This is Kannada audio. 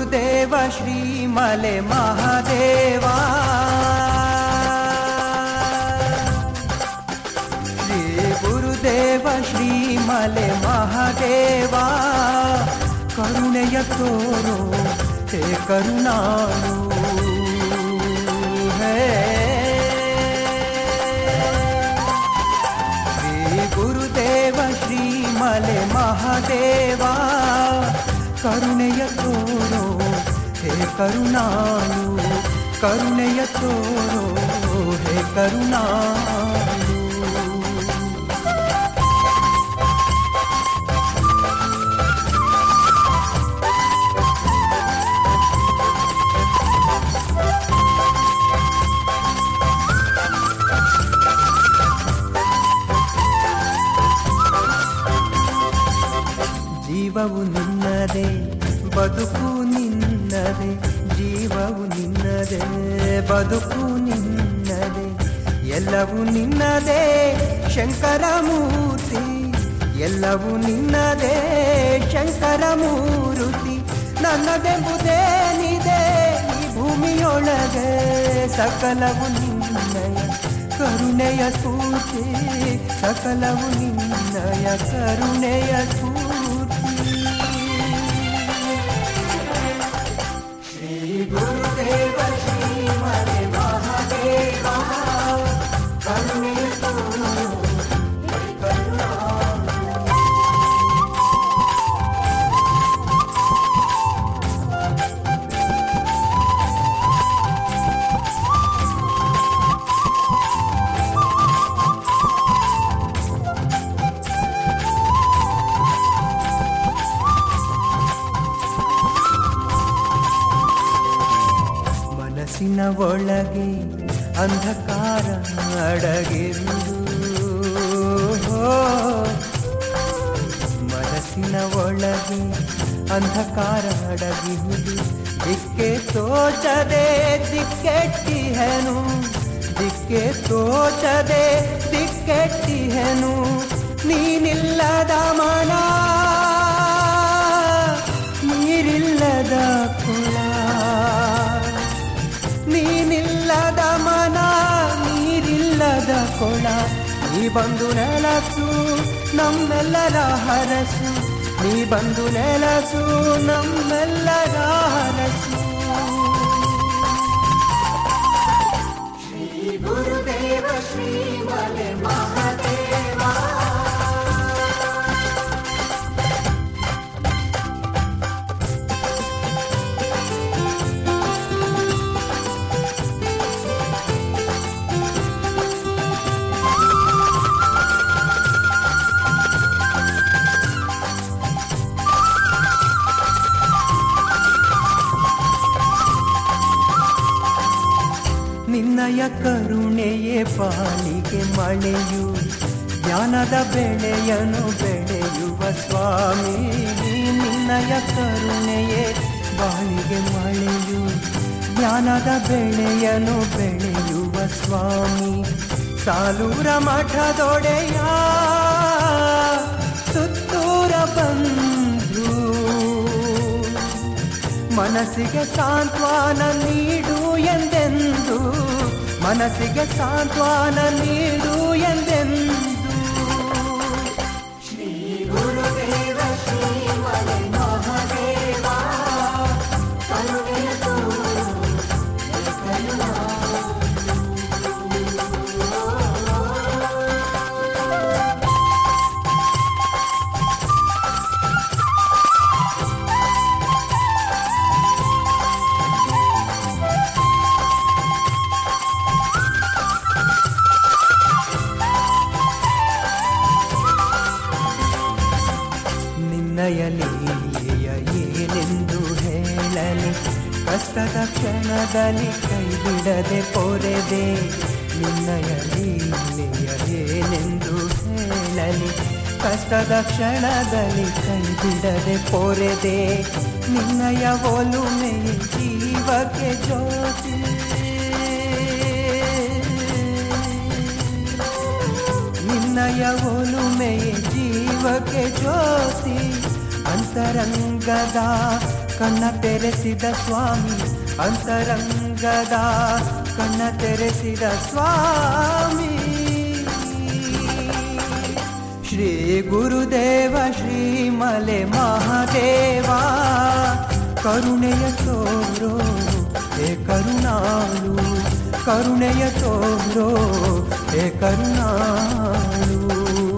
ಗುರುದೇವ ಶ್ರೀಮಲೆ ಮಹಾದೇವ ಶ್ರೀ ಗುರುದೇವ ಶ್ರೀಮಲೆ ಮಹಾದೇವ ಕರುಣೆಯ ತೋರೋ ಹೇ ಕರುಣಾಳು ಹೇ ಶ್ರೀ ಗುರುದೇವ ಶ್ರೀಮಲೆ ಮಹಾದೇವ ಕರುಣೆಯ ತೋರೋ ಹೇ ಕರುಣಾಳು ಕರುಣೆಯ ತೋರೋ ಹೇ ಕರುಣಾಳು ಜೀವವು ನಿನ್ನದೇ ಬದುಕು ನಿನ್ನದೇ ಜೀವವು ನಿನ್ನದೇ ಬದುಕು ನಿನ್ನದೇ ಎಲ್ಲವೂ ನಿನ್ನದೇ ಶಂಕರ ಮೂರ್ತಿ ಎಲ್ಲವೂ ನಿನ್ನದೇ ಶಂಕರ ಮೂರುತಿ ನನ್ನದೆಂಬುದೇನಿದೆ ಈ ಭೂಮಿಯೊಳಗೆ ಸಕಲವು ನಿನ್ನಯ ಕರುಣೆಯ ಸ್ಫೂರ್ತಿ ಸಕಲವು ನಿನ್ನಯ ಕರುಣೆಯ ಸ್ಫೂರ್ತಿ ಶ್ರೀ ಗುರುದೇವ ಶ್ರೀಮಲೆ ಮಹಾದೇವ ಕರುಣೆಯ ತೋರು ಹೇ ಕರುಣಾಳು. ಮನಸ್ಸಿನ ಒಳಗೆ ಅಂಧಕಾರ ಅಡಗಿರುವುದು ಮನಸ್ಸಿನ ಒಳಗೆ ಅಂಧಕಾರ ಅಡಗಿರುವುದು ದಿಕ್ಕೆ ತೋಚದೆ ದಿಕ್ಕೆಟ್ಟಿಹೆನು ದಿಕ್ಕೆ ತೋಚದೆ ದಿಕ್ಕೆಟ್ಟಿಹೆನು ನೀನಿಲ್ಲದ ಮನ ನೀರಿಲ್ಲದ ಕುಳ ನೀನಿಲ್ಲದ ಮನ ನೀರಿಲ್ಲದ ಕೊಳ ನೀ ಬಂದು ನೆಲಸು ನಮ್ಮೆಲ್ಲರ ಹರಸು ನೀ ಬಂದು ನೆಲಸು ನಮ್ಮೆಲ್ಲರ ಹರಸು ಶ್ರೀ ಗುರುದೇವ ಶ್ರೀಮಲೆ ಮಹಾದೇವ ನಿನ್ನಯ ಕರುಣೆಯೇ ಪಾಲಿಗೆ ಮಳೆಯು ಜ್ಞಾನದ ಬೆಳೆಯನು ಬೆಳೆಯುವ ಸ್ವಾಮಿ ನಿನ್ನಯ ಕರುಣೆಯೇ ಬಾಳಿಗೆ ಮಳೆಯು ಜ್ಞಾನದ ಬೆಳೆಯನು ಬೆಳೆಯುವ ಸ್ವಾಮಿ ಸಾಲೂರ ಮಠದೊಡೆಯ ಸುತ್ತೂರ ಬಂಧು ಮನಸ್ಸಿಗೆ ಸಾಂತ್ವನ ನೀಡು ಎಂದೆಂದು ಮನಸ್ಸಿಗೆ ಸಾಂತ್ವನ ನೀಡು ಎಂದೆಂದು ಶ್ರೀ ಗುರುದೇವ ಶ್ರೀಮಲೆ ಮಹಾದೇವ ಕರುಣೆಯ ತೋರು ಹೇ ಕರುಣಾಳು. ನಿನ್ನಯ ಲೀಲೆಯ ಏನೆಂದು ಹೇಳಲಿ ಕಷ್ಟದ ಕ್ಷಣದಲ್ಲಿ ಕೈ ಬಿಡದೆ ಪೊರೆದೆ ನಿನ್ನಯ ಲೀಲೆಯ ಏನೆಂದು ಹೇಳಲಿ ಕಷ್ಟದ ಕ್ಷಣದಲ್ಲಿ ಕೈ ಬಿಡದೆ ಪೊರೆದೆ ನಿನ್ನಯ ಒಲುಮೆಯ ಜೀವಕ್ಕೆ ಜ್ಯೋತಿ ನಿನ್ನಯ ಒಲುಮೆಯ ಜೀವಕ್ಕೆ ಜ್ಯೋತಿ ಅಂತರಂಗದ ಕಣ್ಣ ತೆರೆಸಿದ ಸ್ವಾಮಿ ಅಂತರಂಗದ ಕಣ್ಣ ತೆರೆಸಿದ ಸ್ವಾಮಿ ಶ್ರೀ ಗುರುದೇವ ಶ್ರೀಮಲೆ ಮಹಾದೇವ ಕರುಣೆಯ ತೋರೋ ಹೇ ಕರುಣಾಳು ಕರುಣೆಯ ತೋರೋ ಹೇ ಕರುಣಾಳು